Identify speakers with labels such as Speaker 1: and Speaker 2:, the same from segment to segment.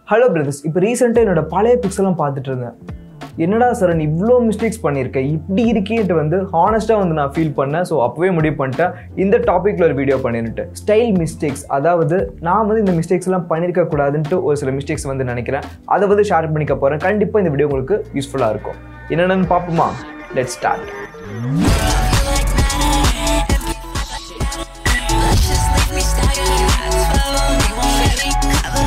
Speaker 1: Hello brothers இப்போ ரீசெண்டாக என்னோட பழைய பிக்ஸ்லாம் பார்த்துட்டு இருந்தேன் என்னடா சரண் இவ்வளோ மிஸ்டேக்ஸ் பண்ணியிருக்கேன் இப்படி இருக்கேன்ட்டு வந்து ஹானஸ்ட்டாக வந்து நான் ஃபீல் பண்ணேன் ஸோ அப்போவே முடிவு பண்ணிட்டேன் இந்த டாப்பிக்கில் ஒரு வீடியோ பண்ணிட்டு ஸ்டைல் மிஸ்டேக்ஸ் அதாவது நான் வந்து இந்த மிஸ்டேக்ஸ்லாம் பண்ணியிருக்க கூடாதுன்ட்டு ஒரு சில மிஸ்டேக்ஸ் வந்து நினைக்கிறேன் அதை வந்து ஷேர் பண்ணிக்க போகிறேன் கண்டிப்பாக இந்த வீடியோ உங்களுக்கு யூஸ்ஃபுல்லாக இருக்கும் என்னென்னு பார்ப்போமா let start
Speaker 2: Just leave me stagnant. Follow me, won't let me cover.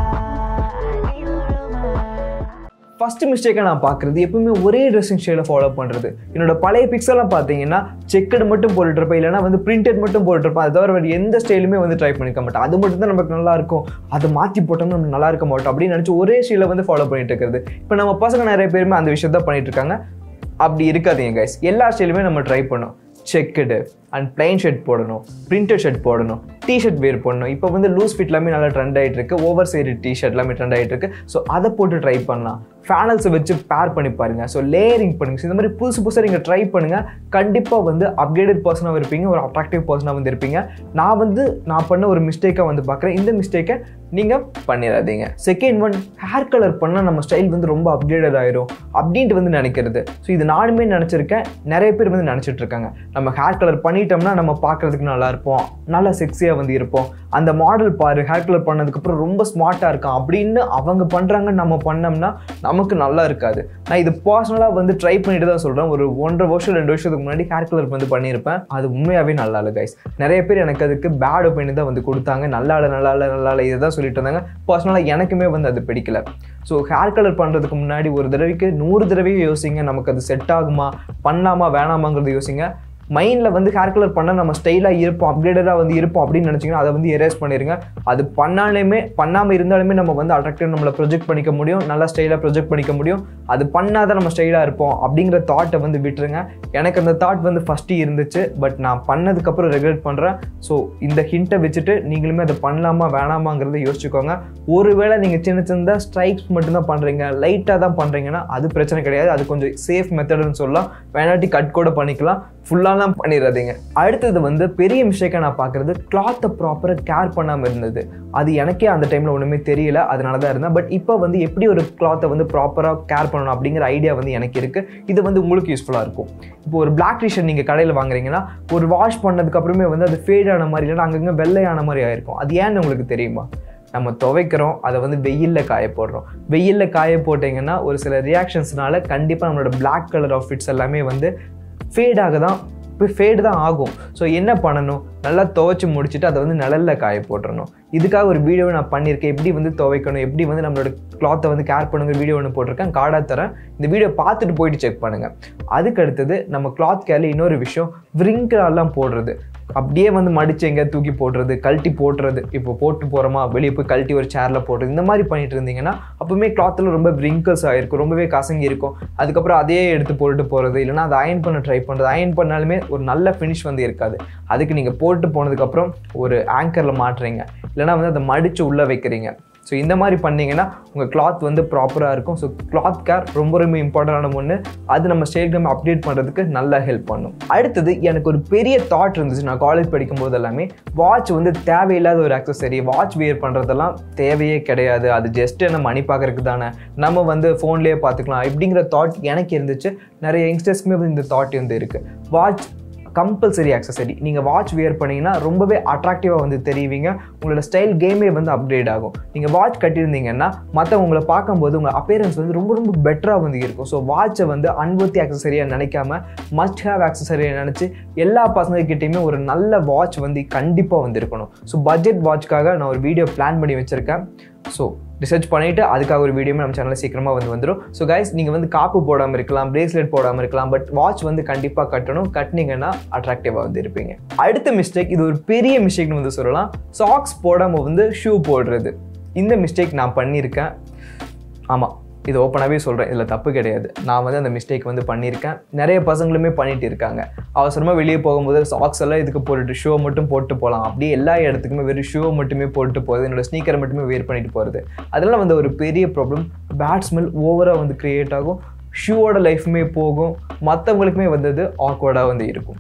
Speaker 1: First மிஸ்டேக்கை நான் பார்க்குறது எப்பவுமே ஒரே ட்ரெஸ்ஸிங் ஸ்டைலை ஃபாலோ பண்ணுறது என்னோட பழைய பிக்செல்லாம் பார்த்தீங்கன்னா செக்கடு மட்டும் போட்டுருப்பேன் இல்லைனா வந்து பிரிண்டட் மட்டும் போட்டுருப்பேன் அது தவிர வேறு எந்த ஸ்டைலுமே வந்து ட்ரை பண்ணிக்க மாட்டேன் அது மட்டும் தான் நமக்கு நல்லா இருக்கும் அதை மாற்றி போட்டோம்னா நம்ம நல்லா இருக்க மாட்டோம் அப்படின்னு நினச்சி ஒரே ஸ்டைலை வந்து ஃபாலோ பண்ணிட்டு இருக்கிறது இப்போ நம்ம பசங்க நிறைய பேருமே அந்த விஷயத்த பண்ணிட்டு இருக்காங்க அப்படி இருக்காதீங்க கைஸ் எல்லா ஸ்டைலுமே நம்ம ட்ரை பண்ணோம் செக்குடு அண்ட் பிளைன் ஷர்ட் போடணும் பிரிண்டட் ஷர்ட் போடணும் டிஷர்ட் வேர் பண்ணணும் இப்போ வந்து லூஸ் ஃபிட் எல்லாமே நல்லா ட்ரெண்ட் ஆகிட்டு இருக்கு ஓவர் சைடு டிஷர்ட் எல்லாமே ட்ரெண்ட் ஆகிட்டு இருக்கு ஸோ அதை போட்டு ட்ரை பண்ணலாம் ஃபேனல்ஸை வச்சு பேர் பண்ணி பாருங்க ஸோ லேயரிங் பண்ணுங்க So, இந்த மாதிரி புதுசு புதுசாக நீங்கள் ட்ரை பண்ணுங்க கண்டிப்பாக வந்து அப்கிரேடட் பர்சனாக இருப்பீங்க ஒரு அட்ராக்டிவ் பர்சனாக வந்து இருப்பீங்க நான் வந்து நான் பண்ண ஒரு மிஸ்டேக்காக வந்து பார்க்குறேன் இந்த மிஸ்டேக்கை நீங்கள் பண்ணிடாதீங்க செகண்ட் ஒன் ஹேர் கலர் பண்ணால் நம்ம ஸ்டைல் வந்து ரொம்ப அப்கிரேடட் ஆயிரும் அப்படின்ட்டு வந்து நினைக்கிறது ஸோ இது நானுமே நினச்சிருக்கேன் நிறைய பேர் வந்து நினச்சிட்டு இருக்காங்க நம்ம ஹேர் கலர் பண்ணிட்டோம்னா நம்ம பார்க்குறதுக்கு நல்லா இருப்போம் நல்லா செக்ஸியாக வந்து இருப்போம் அந்த மாடல் பாரு ஹேர் கலர் பண்ணதுக்கப்புறம் ரொம்ப ஸ்மார்ட்டாக இருக்கான் அப்படின்னு அவங்க பண்ணுறாங்க நம்ம பண்ணோம்னா நமக்கு நல்லா இருக்காது நான் இது பர்சனலாக வந்து ட்ரை பண்ணிட்டு தான் சொல்கிறேன் ஒரு ஒன்றரை வருஷம் ரெண்டு வருஷத்துக்கு முன்னாடி ஹேர் கலர் வந்து பண்ணியிருப்பேன் அது உண்மையாகவே நல்லா இல்லை கைஸ் நிறைய பேர் எனக்கு அதுக்கு பேட் ஒப்பீனியன் தான் வந்து கொடுத்தாங்க நல்லா இல்லை நல்லா இல்லை நல்லா இல்லை இதை தான் சொல்லிட்டு இருந்தாங்க பர்சனலாக எனக்குமே வந்து அது பிடிக்கல ஸோ ஹேர் கலர் பண்ணுறதுக்கு முன்னாடி ஒரு தடவைக்கு நூறு தடவையும் யோசிங்க நமக்கு அது செட் ஆகுமா பண்ணலாமா வேணாமாங்கிறது யோசிங்க மைண்டில் வந்து ஹேர் கலர் பண்ணால் நம்ம ஸ்டைலாக இருப்போம் அப்கிரேடடாக வந்து இருப்போம் அப்படின்னு நினச்சிங்கன்னா அதை வந்து எரேஸ் பண்ணிடுங்க அது பண்ணாலுமே பண்ணாமல் இருந்தாலுமே நம்ம வந்து அட்ராக்டிவ் நம்மளை ப்ரொஜெக்ட் பண்ணிக்க முடியும் நல்லா ஸ்டைலாக ப்ரொஜெக்ட் பண்ணிக்க முடியும் அது பண்ணாதான் நம்ம ஸ்டைலாக இருப்போம் அப்படிங்கிற தாட்டை வந்து விட்டுருங்க எனக்கு அந்த தாட் வந்து ஃபஸ்ட்டு இருந்துச்சு பட் நான் பண்ணதுக்கப்புறம் ரெகுலேட் பண்ணுறேன் ஸோ இந்த ஹிண்ட்டை வச்சுட்டு நீங்களுமே அதை பண்ணலாமா வேணாமாங்கிறத யோசிச்சுக்கோங்க ஒருவேளை நீங்கள் சின்ன சின்னதாக ஸ்ட்ரைக்ஸ் மட்டும்தான் பண்ணுறீங்க லைட்டாக தான் பண்ணுறீங்கன்னா அது பிரச்சனை கிடையாது அது கொஞ்சம் சேஃப் மெத்தடுன்னு சொல்லலாம் வேணாட்டி கட் கூட பண்ணிக்கலாம் ஃபுல்லாலாம் பண்ணிடாதீங்க அடுத்தது வந்து பெரிய மிஸ்டேக்காக நான் பார்க்குறது கிளாத்தை ப்ராப்பராக கேர் பண்ணாமல் இருந்தது அது எனக்கே அந்த டைமில் ஒன்றுமே தெரியல அதனால தான் இருந்தேன் பட் இப்போ வந்து எப்படி ஒரு கிளாத்தை வந்து ப்ராப்பராக கேர் பண்ணணும் அப்படிங்கிற ஐடியா வந்து எனக்கு இருக்குது இது வந்து உங்களுக்கு யூஸ்ஃபுல்லாக இருக்கும் இப்போ ஒரு பிளாக் டிஷர்ட் நீங்கள் கடையில் வாங்குறீங்கன்னா ஒரு வாஷ் பண்ணதுக்கப்புறமே வந்து அது ஃபேட் ஆன மாதிரி இல்லைன்னா அங்கங்கே வெள்ளையான மாதிரி ஆயிருக்கும் அது ஏன்னு உங்களுக்கு தெரியுமா நம்ம துவைக்கிறோம் அதை வந்து வெயிலில் காய போடுறோம் வெயிலில் காய போட்டிங்கன்னா ஒரு சில ரியாக்ஷன்ஸ்னால கண்டிப்பாக நம்மளோட Black கலர் ஆஃபிட்ஸ் எல்லாமே வந்து ஃபேடாக தான் இப்போ ஃபேடு தான் ஆகும் ஸோ என்ன பண்ணணும் நல்லா துவைச்சி முடிச்சுட்டு அதை வந்து நிழல்ல காய போட்டுறணும் இதுக்காக ஒரு வீடியோவை நான் பண்ணியிருக்கேன் எப்படி வந்து துவைக்கணும் எப்படி வந்து நம்மளோட கிளாத்தை வந்து கேர் பண்ணுங்கிற வீடியோ ஒன்று போட்டிருக்கேன் கார்டாக தரேன் இந்த வீடியோ பார்த்துட்டு போயிட்டு செக் பண்ணுங்கள் அதுக்கு அடுத்தது நம்ம கிளாத் கேரில் இன்னொரு விஷயம் விரிங்கெல்லாம் போடுறது அப்படியே வந்து மடிச்சு எங்கேயா தூக்கி போடுறது கழட்டி போட்டுறது இப்போ போட்டு போகிறோமா வெளியே போய் கழட்டி ஒரு சேரில் போடுறது இந்த மாதிரி பண்ணிட்டு இருந்தீங்கன்னா அப்பவுமே கிளாத்தில் ரொம்ப wrinkles ஆகிருக்கும் ரொம்பவே கசங்கி இருக்கும் அதுக்கப்புறம் அதையே எடுத்து போட்டுட்டு போகிறது இல்லைன்னா அதை அயன் பண்ண ட்ரை பண்ணுறது அயன் பண்ணாலுமே ஒரு நல்ல ஃபினிஷ் வந்து இருக்காது அதுக்கு நீங்கள் போட்டு போனதுக்கப்புறம் ஒரு ஆங்கரில் மாட்டுறீங்க இல்லைன்னா வந்து அதை மடித்து உள்ளே வைக்கிறீங்க ஸோ இந்த மாதிரி பண்ணீங்கன்னா உங்கள் கிளாத் வந்து ப்ராப்பராக இருக்கும் ஸோ கிளாத் கேர் ரொம்ப ரொம்ப இம்பார்ட்டண்டான ஒன்று அது நம்ம ஸ்டேட் நம்ம அப்டேட் பண்ணுறதுக்கு நல்லா ஹெல்ப் பண்ணும் அடுத்தது எனக்கு ஒரு பெரிய தாட் இருந்துச்சு நான் காலேஜ் படிக்கும்போது எல்லாமே வாட்ச் வந்து தேவையில்லாத ஒரு அக்சசரி வாட்ச் வியர் பண்ணுறதெல்லாம் தேவையே கிடையாது அது ஜஸ்ட் என்ன மணி பார்க்கறதுக்கு தானே நம்ம வந்து ஃபோன்லேயே பார்த்துக்கலாம் இப்படிங்கிற தாட் எனக்கு இருந்துச்சு நிறைய யங்ஸ்டர்ஸ்க்குமே வந்து இந்த தாட் வந்து இருக்குது வாட்ச் கம்பல்சரி அக்சசரி நீங்கள் வாட்ச் வியர் பண்ணீங்கன்னா ரொம்பவே அட்ராக்டிவாக வந்து தெரிவிங்க உங்களோட ஸ்டைல் கேமே வந்து அப்கிரேட் ஆகும் நீங்கள் வாட்ச் கட்டியிருந்தீங்கன்னா மற்றவங்க உங்களை பார்க்கும்போது உங்கள் அப்பேரன்ஸ் வந்து ரொம்ப ரொம்ப பெட்டராக வந்து இருக்கும் ஸோ வாட்சை வந்து அன்வர்த்தி அக்சசரியாக நினைக்காம மஸ்ட் ஹேவ் அக்சசரியை நினச்சி எல்லா பசங்கக்கிட்டையுமே ஒரு நல்ல வாட்ச் வந்து கண்டிப்பாக வந்து இருக்கணும் ஸோ பட்ஜெட் வாட்ச்க்காக நான் ஒரு வீடியோ பிளான் பண்ணி வச்சுருக்கேன் ஸோ ரிசர்ச் பண்ணிவிட்டு அதுக்காக ஒரு வீடியோமே நம்ம சேனலில் சீக்கிரமாக வந்து வந்துடும் ஸோ கைஸ் நீங்கள் வந்து காப்பு போடாமல் இருக்கலாம் பிரேஸ்லெட் போடாமல் இருக்கலாம் பட் வாட்ச் வந்து கண்டிப்பாக கட்டணும் கட்டினீங்கன்னா அட்ராக்டிவாக வந்து இருப்பீங்க அடுத்த மிஸ்டேக் இது ஒரு பெரிய மிஸ்டேக்னு வந்து சொல்லலாம் சாக்ஸ் போடாமல் வந்து ஷூ போடுறது இந்த மிஸ்டேக் நான் பண்ணியிருக்கேன் ஆமாம் இது ஓப்பனாகவே சொல்கிறேன் இதில் தப்பு கிடையாது நான் வந்து அந்த மிஸ்டேக் வந்து பண்ணியிருக்கேன் நிறைய பசங்களுமே பண்ணிட்டு இருக்காங்க அவசரமாக வெளியே போகும்போது சாக்ஸ் எல்லாம் இதுக்கு போட்டுட்டு ஷூ மட்டும் போட்டு போகலாம் அப்படியே எல்லா இடத்துக்குமே வெறும் ஷூ மட்டுமே போட்டு போகுது என்னோட ஸ்னீக்கரை மட்டுமே வேர் பண்ணிட்டு போகிறது அதெல்லாம் வந்து ஒரு பெரிய ப்ராப்ளம் பேட் ஸ்மெல் ஓவராக வந்து க்ரியேட் ஆகும் ஷூவோட லைஃப்மே போகும் மற்றவங்களுக்குமே வந்து அது ஆக்வர்டாக வந்து இருக்கும்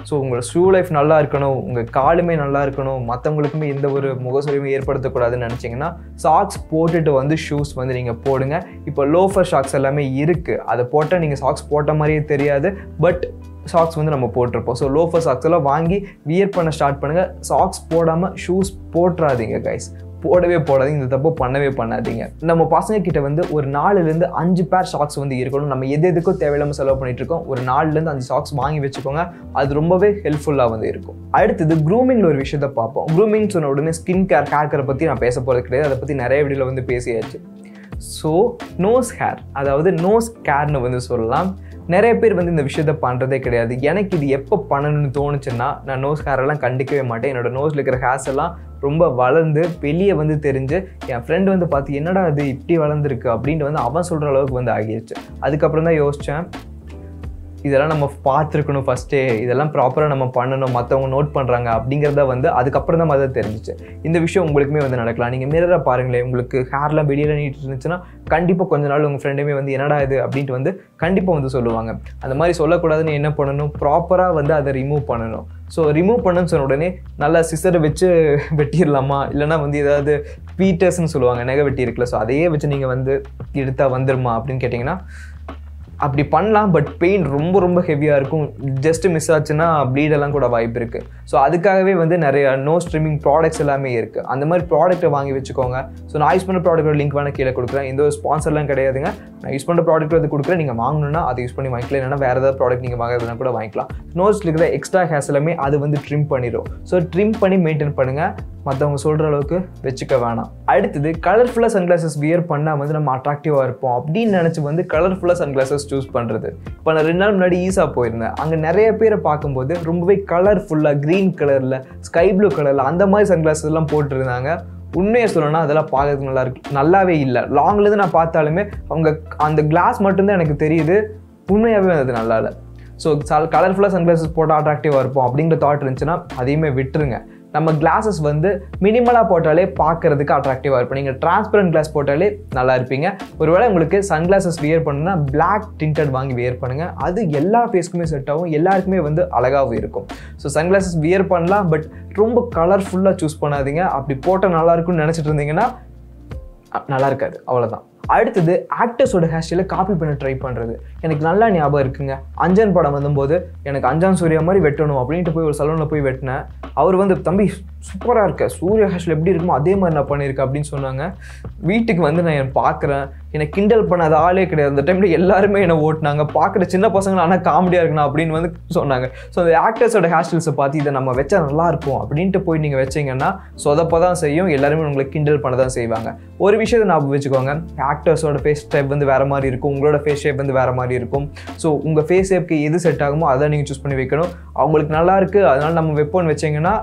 Speaker 1: ஸோ உங்களோட ஷூ லைஃப் நல்லா இருக்கணும் உங்கள் காலுமே நல்லா இருக்கணும் மற்றவங்களுக்குமே எந்த ஒரு முகசுரியும் ஏற்படுத்தக்கூடாதுன்னு நினச்சிங்கன்னா சாக்ஸ் போட்டுட்டு வந்து ஷூஸ் வந்து நீங்கள் போடுங்க இப்போ லோஃபர் ஷாக்ஸ் எல்லாமே இருக்குது அதை போட்டால் நீங்கள் சாக்ஸ் போட்ட மாதிரியே தெரியாது பட் சாக்ஸ் வந்து நம்ம போட்டிருப்போம் ஸோ லோஃபர் சாக்ஸ் எல்லாம் வாங்கி வியர் பண்ண ஸ்டார்ட் பண்ணுங்கள் சாக்ஸ் போடாமல் ஷூஸ் போட்டுறாதீங்க கைஸ் போடவே போடாதீங்க இந்த தப்பு பண்ணவே பண்ணாதீங்க நம்ம பசங்க கிட்ட வந்து ஒரு நாலுலேருந்து அஞ்சு பேர் ஷாக்ஸ் வந்து இருக்கணும் நம்ம எது எதுக்கும் தேவையில்லாமல் செலவு பண்ணிட்டு இருக்கோம் ஒரு நாலுலேருந்து அஞ்சு ஷாக்ஸ் வாங்கி வச்சுக்கோங்க அது ரொம்பவே ஹெல்ப்ஃபுல்லாக வந்து இருக்கும் அடுத்தது க்ரூமிங்கில் ஒரு விஷயத்த பார்ப்போம் க்ரூமிங் சொன்ன உடனே ஸ்கின் கேர் ஹேர் கேரை பற்றி நான் பேச போகிறது கிடையாது அதை பற்றி நிறைய வீடியோவில் வந்து பேசியாச்சு ஸோ நோஸ் ஹேர் அதாவது நோஸ் கேர்னு வந்து சொல்லலாம் நிறைய பேர் வந்து இந்த விஷயத்த பண்ணுறதே கிடையாது எனக்கு இது எப்போ பண்ணணும்னு தோணுச்சுன்னா நான் நோஸ் ஹேரெல்லாம் கண்டிக்கவே மாட்டேன் என்னோட நோஸில் இருக்கிற ஹேர்ஸ் எல்லாம் ரொம்ப வளர்ந்து வெளியே வந்து தெரிஞ்சு என் ஃப்ரெண்டு வந்து பார்த்து என்னடா அது இப்படி வளர்ந்துருக்கு அப்படின்ட்டு வந்து அவன் சொல்கிற அளவுக்கு வந்து ஆகிருச்சு அதுக்கப்புறம் தான் யோசித்தேன் இதெல்லாம் நம்ம பார்த்துருக்கணும் ஃபஸ்ட்டே இதெல்லாம் ப்ராப்பராக நம்ம பண்ணணும் மற்றவங்க நோட் பண்ணுறாங்க அப்படிங்கிறத வந்து அதுக்கப்புறம் தான் அதை தெரிஞ்சிச்சு இந்த விஷயம் உங்களுக்குமே வந்து நடக்கலாம் நீங்கள் மிரரை பாருங்களேன் உங்களுக்கு ஹேர்லாம் வெளியில் நீட்டு இருந்துச்சுன்னா கண்டிப்பாக கொஞ்ச நாள் உங்கள் ஃப்ரெண்டுமே வந்து என்னடா இது அப்படின்ட்டு வந்து கண்டிப்பாக வந்து சொல்லுவாங்க அந்த மாதிரி சொல்லக்கூடாதுன்னு என்ன பண்ணணும் ப்ராப்பராக வந்து அதை ரிமூவ் பண்ணணும் ஸோ ரிமூவ் பண்ணுன்னு சொன்ன உடனே நல்லா சிசரை வச்சு வெட்டிடலாமா இல்லைனா வந்து ஏதாவது பீட்டர்ஸ்னு சொல்லுவாங்க நெகை வெட்டி இருக்குல்ல ஸோ அதையே வச்சு நீங்கள் வந்து எடுத்தா வந்துருமா அப்படின்னு கேட்டிங்கன்னா அப்படி பண்ணலாம் பட் பெயின் ரொம்ப ரொம்ப ஹெவியாக இருக்கும் ஜஸ்ட் மிஸ் ஆச்சுன்னா ப்ளீட் எல்லாம் கூட வாய்ப்பு இருக்குது ஸோ அதுக்காகவே வந்து நிறைய நோ ஸ்ட்ரிமிங் ப்ராடக்ட்ஸ் எல்லாமே இருக்குது அந்த மாதிரி ப்ராடக்ட்டை வாங்கி வச்சுக்கோங்க ஸோ நான் யூஸ் பண்ண ப்ராடக்ட்டோட லிங்க் வேணால் கீழே கொடுக்குறேன் எந்த ஒரு ஸ்பான்சர்லாம் கிடையாதுங்க நான் யூஸ் பண்ணுற ப்ராடக்ட் வந்து கொடுக்குறேன் நீங்கள் வாங்கணும்னா அதை யூஸ் பண்ணி வாங்கிக்கலாம் இல்லைனா வேறு ஏதாவது ப்ராடக்ட் நீங்கள் வாங்குறதுனா கூட வாங்கிக்கலாம் நோஸ்ல இருக்கிற எக்ஸ்ட்ரா ஹேர்ஸ் எல்லாமே அது வந்து ட்ரிம் பண்ணிடும் ஸோ ட்ரிம் பண்ணி மெயின்டைன் பண்ணுங்கள் மற்றவங்க சொல்கிற அளவுக்கு வச்சுக்க வேணாம் அடுத்தது கலர்ஃபுல்லாக சன்கிளாசஸ் வியர் பண்ணால் வந்து நம்ம அட்ராக்டிவாக இருப்போம் அப்படின்னு நினச்சி வந்து கலர்ஃபுல்லாக சன்கிளாசஸ் சூஸ் பண்ணுறது இப்போ நான் ரெண்டு நாள் முன்னாடி ஈஸா போயிருந்தேன் அங்கே நிறைய பேரை பார்க்கும்போது ரொம்பவே கலர்ஃபுல்லாக க்ரீன் கலரில் ஸ்கை ப்ளூ கலரில் அந்த மாதிரி சன்கிளாசஸ் எல்லாம் போட்டிருந்தாங்க உண்மையை சொல்லணும்னா அதெல்லாம் பார்க்கறதுக்கு நல்லா இருக்கு நல்லாவே இல்லை லாங்லேருந்து நான் பார்த்தாலுமே அவங்க அந்த கிளாஸ் மட்டும்தான் எனக்கு தெரியுது உண்மையாகவே அது நல்லா இல்லை ஸோ கலர்ஃபுல்லாக சன்கிளாசஸ் போட்டால் அட்ராக்டிவாக இருப்போம் அப்படிங்கிற தாட் இருந்துச்சுன்னா அதையுமே விட்டுருங்க நம்ம கிளாஸஸ் வந்து மினிமலாக போட்டாலே பார்க்கறதுக்கு அட்ராக்டிவாக இருக்கும் நீங்கள் டிரான்ஸ்பரண்ட் கிளாஸ் போட்டாலே நல்லா இருப்பீங்க ஒருவேளை உங்களுக்கு சன்கிளாசஸ் வியர் பண்ணுன்னா பிளாக் டிண்டட் வாங்கி வியர் பண்ணுங்கள் அது எல்லா ஃபேஸ்க்குமே செட் ஆகும் எல்லாருக்குமே வந்து அழகாகவும் இருக்கும் ஸோ சன்கிளாசஸ் வியர் பண்ணலாம் பட் ரொம்ப கலர்ஃபுல்லாக சூஸ் பண்ணாதீங்க அப்படி போட்டால் நல்லா இருக்கும்னு நினச்சிட்டு இருந்தீங்கன்னா அ- நல்லா இருக்காது அவ்வளோதான் அடுத்தது ஆக்டர்ஸோட ஹேர் ஸ்டைலை காப்பி பண்ண ட்ரை பண்ணுறது எனக்கு நல்லா ஞாபகம் இருக்குங்க அஞ்சன் படம் வந்தபோது எனக்கு அஞ்சான் சூர்யா மாதிரி வெட்டணும் அப்படின்ட்டு போய் ஒரு சலூனில் போய் வெட்டினேன் அவர் வந்து தம்பி சூப்பராக இருக்க சூர்யா ஹேர் ஸ்டைல் எப்படி இருக்குமோ அதே மாதிரி நான் பண்ணியிருக்கேன் அப்படின்னு சொன்னாங்க வீட்டுக்கு வந்து நான் என் பார்க்குறேன் என்னை கிண்டல் பண்ணாத ஆளே கிடையாது அந்த டைமில் எல்லாருமே என்னை ஓட்டினாங்க பார்க்குற சின்ன பசங்க ஆனால் காமெடியாக இருக்கணும் அப்படின்னு வந்து சொன்னாங்க ஸோ அந்த ஆக்டர்ஸோட ஹேர் ஸ்டைல்ஸை பார்த்து இதை நம்ம வச்சா நல்லா இருக்கும் அப்படின்ட்டு போய் நீங்கள் வச்சீங்கன்னா சொதப்ப தான் செய்யும் எல்லாருமே உங்களை கிண்டல் பண்ண தான் செய்வாங்க ஒரு விஷயத்தை ஞாபகம் வச்சுக்கோங்க ஆக்டர்ஸோட ஃபேஸ் டைப் வந்து வேறு மாதிரி இருக்கும் உங்களோட ஃபேஸ் ஷேப் வந்து வேறு மாதிரி இருக்கும் ஸோ உங்கள் ஃபேஸ் ஷேப்க்கு எது செட் ஆகுமோ அதை நீங்கள் சூஸ் பண்ணி வைக்கணும் அவங்களுக்கு நல்லா இருக்குது அதனால நம்ம வைப்போம்னு வச்சீங்கன்னா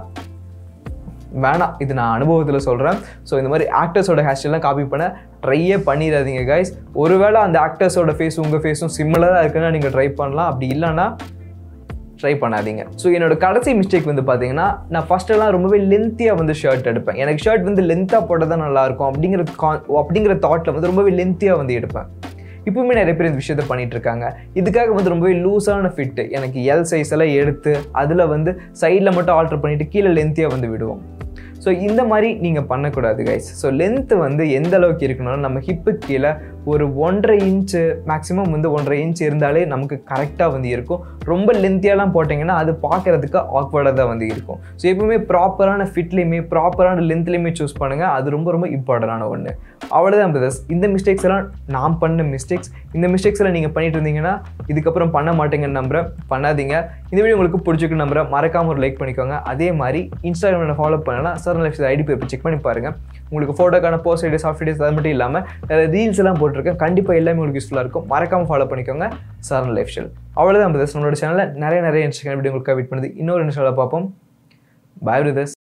Speaker 1: வேணாம் இது நான் அனுபவத்தில் சொல்கிறேன் ஸோ இந்த மாதிரி ஆக்டர்ஸோட ஹேர்ஸ்டைலாம் காப்பி பண்ண ட்ரையே பண்ணிடாதீங்க கைஸ் ஒருவேளை அந்த ஆக்டர்ஸோட ஃபேஸ் உங்கள் ஃபேஸும் சிமிலராக இருக்குன்னா நீங்கள் ட்ரை பண்ணலாம் அப்படி இல்லைன்னா ட்ரை பண்ணாதீங்க ஸோ என்னோட கடைசி மிஸ்டேக் வந்து பார்த்தீங்கன்னா நான் first எல்லாம் ரொம்பவே லென்த்தியாக வந்து ஷர்ட் எடுப்பேன் எனக்கு ஷர்ட் வந்து லென்த்தாக போட்டால் தான் நல்லாயிருக்கும் அப்படிங்கிற கா- அப்படிங்கிற தாட்டில் வந்து ரொம்பவே லென்த்தியாக வந்து எடுப்பேன் இப்பவுமே நிறைய பேர் இந்த விஷயத்த பண்ணிட்டு இருக்காங்க இதுக்காக வந்து ரொம்பவே லூஸான ஃபிட்டு எனக்கு எல் சைஸ் எல்லாம் எடுத்து அதில் வந்து சைடில் மட்டும் ஆல்டர் பண்ணிட்டு கீழே லென்த்தியாக வந்து விடுவோம் ஸோ இந்த மாதிரி நீங்கள் பண்ணக்கூடாது கைஸ் ஸோ லென்த்து வந்து எந்த அளவுக்கு இருக்கணும்னா நம்ம ஹிப்பு கீழே ஒரு ஒன்றரை இன்ச்சு மேக்ஸிமம் வந்து ஒன்றரை இன்ச் இருந்தாலே நமக்கு கரெக்டாக வந்து இருக்கும் ரொம்ப லென்த்தியாலாம் போட்டிங்கன்னா அது பார்க்குறதுக்கு ஆக்வர்டாக தான் வந்து இருக்கும் ஸோ எப்பவுமே ப்ராப்பரான ஃபிட்லேயுமே ப்ராப்பரான லென்த்லேயுமே சூஸ் பண்ணுங்கள் அது ரொம்ப ரொம்ப இம்பார்ட்டண்டான ஒன்று அவ்வளோதான் பிரதர்ஸ் இந்த மிஸ்டேக்ஸ் எல்லாம் நான் பண்ண மிஸ்டேக்ஸ் இந்த மிஸ்டேக்ஸ் எல்லாம் நீங்கள் பண்ணிட்டு இருந்தீங்கன்னா இதுக்கப்புறம் பண்ண மாட்டேங்கன்னு நம்புறேன் பண்ணாதீங்க இந்த வீடியோ உங்களுக்கு பிடிச்சிருக்கு நம்புறேன் மறக்காம ஒரு லைக் பண்ணிக்கோங்க அதே மாதிரி இன்ஸ்டாகிராமில் ஃபாலோ பண்ணலாம் சரண் லைஃப் ஐடி போய் செக் பண்ணி பாருங்க உங்களுக்கு ஃபோட்டோக்கான போஸ்ட் ஐடியா சாஃப்ட் ஐடியாஸ் அது மட்டும் இல்லாமல் நிறைய ரீல்ஸ் எல்லாம் போட்டிருக்கேன் கண்டிப்பாக எல்லாமே உங்களுக்கு யூஸ்ஃபுல்லாக இருக்கும் மறக்காம ஃபாலோ பண்ணிக்கோங்க சரண் லைஃப் ஸ்டைல் அவ்வளோதான் பிரதர்ஸ் நம்மளோட சேனலில் நிறைய நிறைய இன்ஸ்டாகிராம் வீடியோ உங்களுக்கு வெயிட் பண்ணுது இன்னொரு இன்ஸ்டாவில் பார்ப்போம் பாய் பிரதர்ஸ்